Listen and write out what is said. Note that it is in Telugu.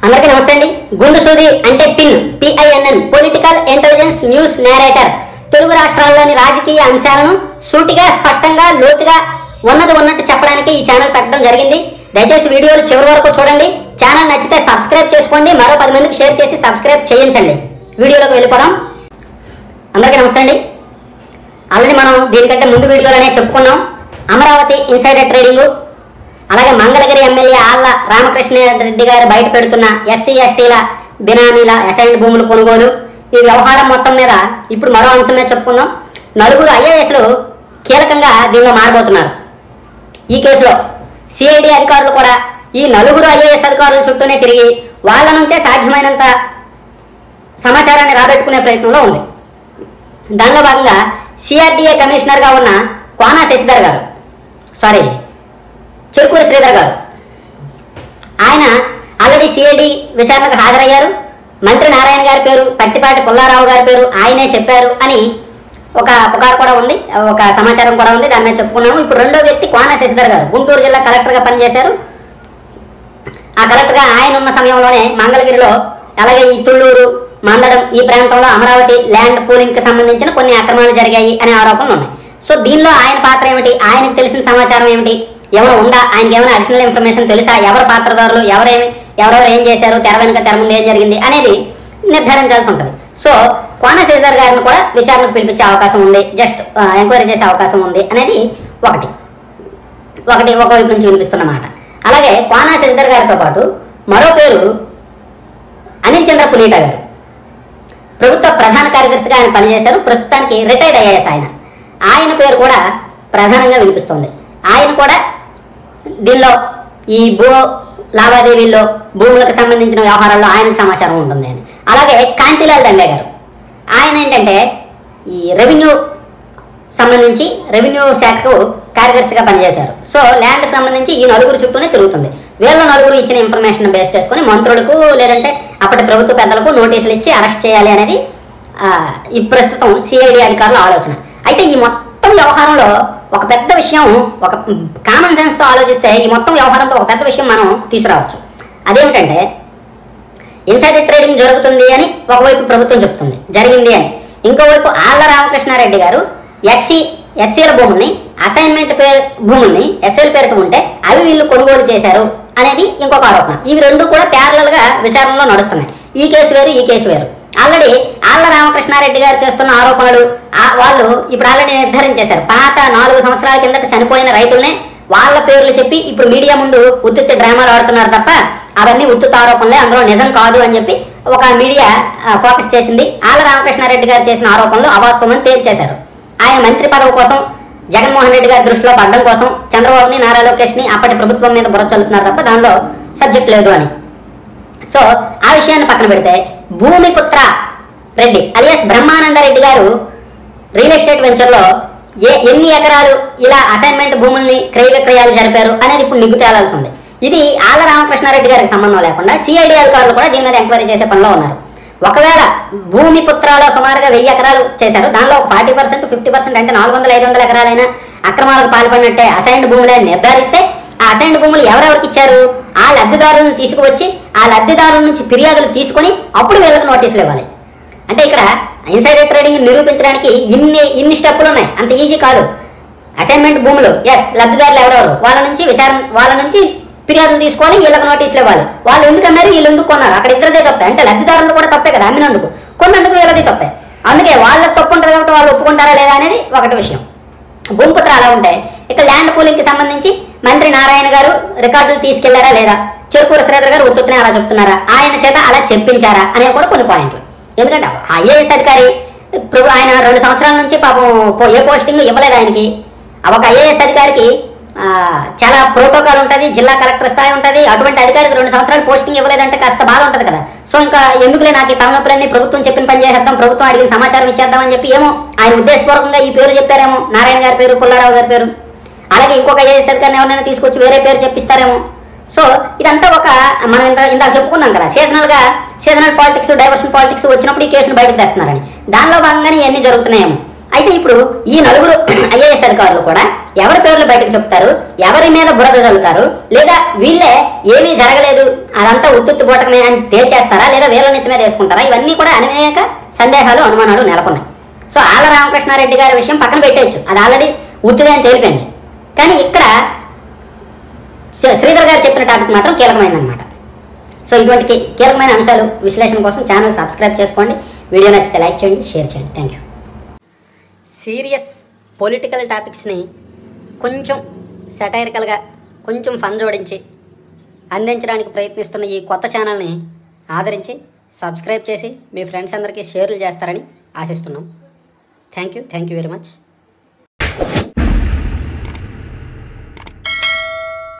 అందరికీ నమస్తే అండి గుండు సూది అంటే pin P I N N political intelligence news narrator Telugu రాష్ట్రాల్లోని రాజకీయ అంశాలను సూటిగా స్పష్టంగా లోతుగా ఉన్నది ఉన్నట్టు చెప్పడానికి ఈ ఛానల్ పెట్టడం జరిగింది దయచేసి వీడియోలు చివరి వరకు చూడండి ఛానల్ నచ్చితే సబ్స్క్రైబ్ చేసుకోండి మరో పది మందికి షేర్ చేసి సబ్స్క్రైబ్ చేయించండి వీడియోలోకి వెళ్ళిపోదాం అందరికీ నమస్తే అండి ఆల్రెడీ మనం దీనికంటే ముందు వీడియోలోనే చెప్పుకున్నాం అమరావతి ఇన్సైడర్ ట్రేడింగ్ అలాగే మంగళగిరి ఎమ్మెల్యే ఆళ్ల రామకృష్ణారెడ్డి గారు బయట పెడుతున్న ఎస్సీ ఎస్టీల బినామీల అసైన్డ్ భూముల కొనుగోలు ఈ వ్యవహారం మొత్తం మీద ఇప్పుడు మరో అంశం మీద చెప్పుకుందాం నలుగురు ఐఏఎస్లు కీలకంగా దీనిలో మారబోతున్నారు ఈ కేసులో సిఐడి అధికారులు కూడా ఈ నలుగురు ఐఏఎస్ అధికారుల చుట్టూనే తిరిగి వాళ్ళ నుంచే సాధ్యమైనంత సమాచారాన్ని రాబెట్టుకునే ప్రయత్నంలో ఉంది దానిలో భాగంగా సిఆర్డీఏ కమిషనర్గా ఉన్న కోనా శశిధర్ గారు సారీ చెరుకూరి శ్రీధర్ గారు ఆయన ఆల్రెడీ సిఐడి విచారణకు హాజరయ్యారు మంత్రి నారాయణ గారి పేరు పత్తిపాటి పుల్లారావు గారి పేరు ఆయనే చెప్పారు అని ఒక పుకారు కూడా ఉంది ఒక సమాచారం కూడా ఉంది దాని మీద చెప్పుకున్నాము ఇప్పుడు రెండో వ్యక్తి కోన శశిధర్ గారు గుంటూరు జిల్లా కలెక్టర్గా పనిచేశారు ఆ కలెక్టర్గా ఆయన ఉన్న సమయంలోనే మంగళగిరిలో అలాగే ఈ తుళ్ళూరు మందడం ఈ ప్రాంతంలో అమరావతి ల్యాండ్ పూలింగ్ కి సంబంధించిన కొన్ని అక్రమాలు జరిగాయి అనే ఆరోపణలు ఉన్నాయి సో దీనిలో ఆయన పాత్ర ఏమిటి ఆయనకు తెలిసిన సమాచారం ఏమిటి ఎవరు ఉందా ఆయనకి ఏమైనా అడిషనల్ ఇన్ఫర్మేషన్ తెలుసా ఎవరు పాత్రదారులు ఎవరేమి ఎవరెవరు ఏం చేశారు తెర వెనుక తెర ముందు ఏం జరిగింది అనేది నిర్ధారించాల్సి ఉంటుంది సో కోన శ్రీధర్ గారిని కూడా విచారణకు పిలిపించే అవకాశం ఉంది జస్ట్ ఎంక్వైరీ చేసే అవకాశం ఉంది అనేది ఒకటి ఒకటి ఒకవైపు నుంచి వినిపిస్తున్న మాట అలాగే కోనా శశిధర్ గారితో పాటు మరో పేరు అనిల్ చంద్ర పునీట గారు ప్రభుత్వ ప్రధాన కార్యదర్శిగా ఆయన పనిచేశారు ప్రస్తుతానికి రిటైర్డ్ ఐఏఎస్ ఆయన ఆయన పేరు కూడా ప్రధానంగా వినిపిస్తోంది ఆయన కూడా దీనిలో ఈ భూ లావాదేవీల్లో భూములకు సంబంధించిన వ్యవహారాల్లో ఆయనకు సమాచారం ఉంటుంది అని అలాగే కాంతిలాల్ దండే గారు ఆయన ఏంటంటే ఈ రెవెన్యూ సంబంధించి రెవెన్యూ శాఖకు కార్యదర్శిగా పనిచేశారు సో ల్యాండ్ సంబంధించి ఈ నలుగురు చుట్టూనే తిరుగుతుంది వీళ్ళ నలుగురు ఇచ్చిన ఇన్ఫర్మేషన్ బేస్ చేసుకుని మంత్రులకు లేదంటే అప్పటి ప్రభుత్వ పెద్దలకు నోటీసులు ఇచ్చి అరెస్ట్ చేయాలి అనేది ఆ, ఈ ప్రస్తుతం సిఐడి అధికారుల ఆలోచన అయితే ఈ మొత్తం వ్యవహారంలో ఒక పెద్ద విషయం ఒక కామన్ సెన్స్ తో ఆలోచిస్తే ఈ మొత్తం వ్యవహారంతో ఒక పెద్ద విషయం మనం తీసుకురావచ్చు అదేమిటంటే ఇన్సైడర్ ట్రేడింగ్ జరుగుతుంది అని ఒకవైపు ప్రభుత్వం చెప్తుంది జరిగింది అని ఇంకోవైపు ఆళ్ల రామకృష్ణారెడ్డి గారు ఎస్సీ ఎస్సీల భూముల్ని అసైన్మెంట్ పేరు భూముల్ని ఎస్ఎల్ పేరుట ఉంటే అవి వీళ్ళు కొనుగోలు చేశారు అనేది ఇంకొక ఆరోపణ ఇవి రెండు కూడా ప్యారలల్ గా విచారణలో నడుస్తున్నాయి ఈ కేసు వేరు ఈ కేసు వేరు ఆల్రెడీ ఆళ్ల రామకృష్ణారెడ్డి గారు చేస్తున్న ఆరోపణలు ఆ- వాళ్ళు ఇప్పుడు ఆల్రెడీ నిర్ధారించేశారు పాత నాలుగు సంవత్సరాల కిందట చనిపోయిన రైతుల్నే వాళ్ళ పేర్లు చెప్పి ఇప్పుడు మీడియా ముందు ఉత్తుత్తి డ్రామాలు ఆడుతున్నారు తప్ప అవన్నీ ఉత్తుత ఆరోపణలే అందులో నిజం కాదు అని చెప్పి ఒక మీడియా ఆ, ఫోకస్ చేసింది ఆళ్ల రామకృష్ణారెడ్డి గారు చేసిన ఆరోపణలు అవాస్తవమని తేల్చేశారు ఆయన మంత్రి పదవి కోసం జగన్మోహన్ రెడ్డి గారి దృష్టిలో పడడం కోసం చంద్రబాబుని నారా లోకేష్ ని అప్పటి ప్రభుత్వం మీద బుర్ర చల్లుతున్నారు తప్ప దానిలో సబ్జెక్ట్ లేదు అని సో ఆ విషయాన్ని పక్కన పెడితే భూమిపుత్ర రెడ్డి అలియాస్ బ్రహ్మానందరెడ్డి గారు రియల్ ఎస్టేట్ వెంచర్లో ఏ ఎన్ని ఎకరాలు ఇలా అసైన్మెంట్ భూముల్ని క్రయ విక్రయాలు జరిపారు అనేది ఇప్పుడు నిగ్గు తేలాల్సి ఉంది ఇది ఆళ్ల రామకృష్ణారెడ్డి గారికి సంబంధం లేకుండా సిఐడి అధికారులు కూడా దీని మీద ఎంక్వైరీ చేసే పనిలో ఉన్నారు ఒకవేళ భూమి పుత్రాలో సుమారుగా వెయ్యి ఎకరాలు చేశారు దానిలో ఒక ఫార్టీ పర్సెంట్ ఫిఫ్టీ పర్సెంట్ అంటే నాలుగు వందల ఐదు వందల ఎకరాలైనా అక్రమాలకు పాల్పడినట్టే అసైన్డ్ భూములే నిర్ధారిస్తే ఆ అసైన్డ్ భూములు ఎవరెవరికి ఇచ్చారు ఆ లబ్ధిదారులను తీసుకువచ్చి ఆ లబ్ధిదారుల నుంచి ఫిర్యాదులు తీసుకొని అప్పుడు వీళ్ళకి నోటీసులు ఇవ్వాలి అంటే ఇక్కడ ఇన్సైడర్ ట్రేడింగ్ నిరూపించడానికి ఇన్ని ఇన్ని స్టెప్పులు ఉన్నాయి అంత ఈజీ కాదు అసైన్మెంట్ భూములు ఎస్ లబ్ధిదారులు ఎవరెవరు వాళ్ళ నుంచి విచారణ వాళ్ళ నుంచి ఫిర్యాదులు తీసుకోవాలి వీళ్ళకి నోటీసులు ఇవ్వాలి వాళ్ళు ఎందుకు అమ్మారు వీళ్ళు ఎందుకు కొన్నారు అక్కడ ఇద్దరిదే తప్పే అంటే లబ్ధిదారులు కూడా తప్పే కదా అమ్మినందుకు కొన్నందుకు వీళ్ళది తప్పే అందుకే వాళ్ళకి తప్పు ఉంటుంది కాబట్టి వాళ్ళు ఒప్పుకుంటారా లేదా అనేది ఒకటి విషయం భూమిపుత్ర అలా ఉంటే ఇక ల్యాండ్ పూలింగ్ కి సంబంధించి మంత్రి నారాయణ గారు రికార్డులు తీసుకెళ్లారా లేదా చెరుకూరు శ్రీధర్ గారు ఉత్తునే అలా చెప్తున్నారా ఆయన చేత అలా చెప్పించారా అనేవి కూడా కొన్ని పాయింట్లు ఎందుకంటే ఐఏఎస్ అధికారి ఇప్పుడు ఆయన రెండు సంవత్సరాల నుంచి పాపం పో- ఏ పోస్టింగ్ ఇవ్వలేదు ఆయనకి ఆ ఒక ఐఏఎస్ అధికారికి ఆ, చాలా ప్రోటోకాల్ ఉంటుంది జిల్లా కలెక్టర్ స్థాయి ఉంటుంది అటువంటి అధికారికి రెండు సంవత్సరాలు పోస్టింగ్ ఇవ్వలేదంటే కాస్త బాధ ఉంటుంది కదా సో ఇంకా ఎందుకులే నాకు ఈ తలనొప్పులన్నీ ప్రభుత్వం చెప్పిన పని చేసేద్దాం ప్రభుత్వం అడిగిన సమాచారం ఇచ్చేద్దామని చెప్పి ఏమో ఆయన ఉద్దేశపూర్వకంగా ఈ పేరు చెప్పారేమో నారాయణ గారి పేరు పుల్లారావు గారి పేరు అలాగే ఇంకొక ఐఏఎస్ అధికారిని ఎవరైనా తీసుకొచ్చి వేరే పేరు చెప్పిస్తారేమో సో ఇదంతా ఒక మనం ఇంత ఇందాక చెప్పుకున్నాం కదా సీజనల్ గా సీజనల్ పాలిటిక్స్ డైవర్షన్ పాలిటిక్స్ వచ్చినప్పుడు ఈ కేసును బయటకు తెస్తున్నారని దానిలో భాగంగానే ఇవన్నీ జరుగుతున్నాయేమో అయితే ఇప్పుడు ఈ నలుగురు ఐఏఎస్ అధికారులు కూడా ఎవరి పేర్లు బయటకు చెప్తారు ఎవరి మీద బురద చల్లుతారు లేదా వీళ్ళే ఏమీ జరగలేదు అదంతా ఉత్తుత్తి పోటకమే అని తేల్చేస్తారా లేదా వీళ్ళ నెత్తి మీద వేసుకుంటారా ఇవన్నీ కూడా అనేక సందేహాలు అనుమానాలు నెలకొన్నాయి సో ఆళ్ళ రామకృష్ణారెడ్డి గారి విషయం పక్కన పెట్టేయచ్చు అది ఆల్రెడీ ఉత్తిదే అని తేలిపోయింది కానీ ఇక్కడ శ్రీ- శ్రీధర్ గారు చెప్పిన టాపిక్ మాత్రం కీలకమైనదన్నమాట సో ఇటువంటి కీ- కీలకమైన అంశాలు విశ్లేషణ కోసం ఛానల్ సబ్స్క్రైబ్ చేసుకోండి వీడియో నచ్చితే లైక్ చేయండి షేర్ చేయండి థ్యాంక్ యూ సీరియస్ పొలిటికల్ టాపిక్స్ని కొంచెం సెటైరికల్గా కొంచెం ఫన్ జోడించి అందించడానికి ప్రయత్నిస్తున్న ఈ కొత్త ఛానల్ని ఆదరించి సబ్స్క్రైబ్ చేసి మీ ఫ్రెండ్స్ అందరికీ షేర్లు చేస్తారని ఆశిస్తున్నాం thank you thank you very much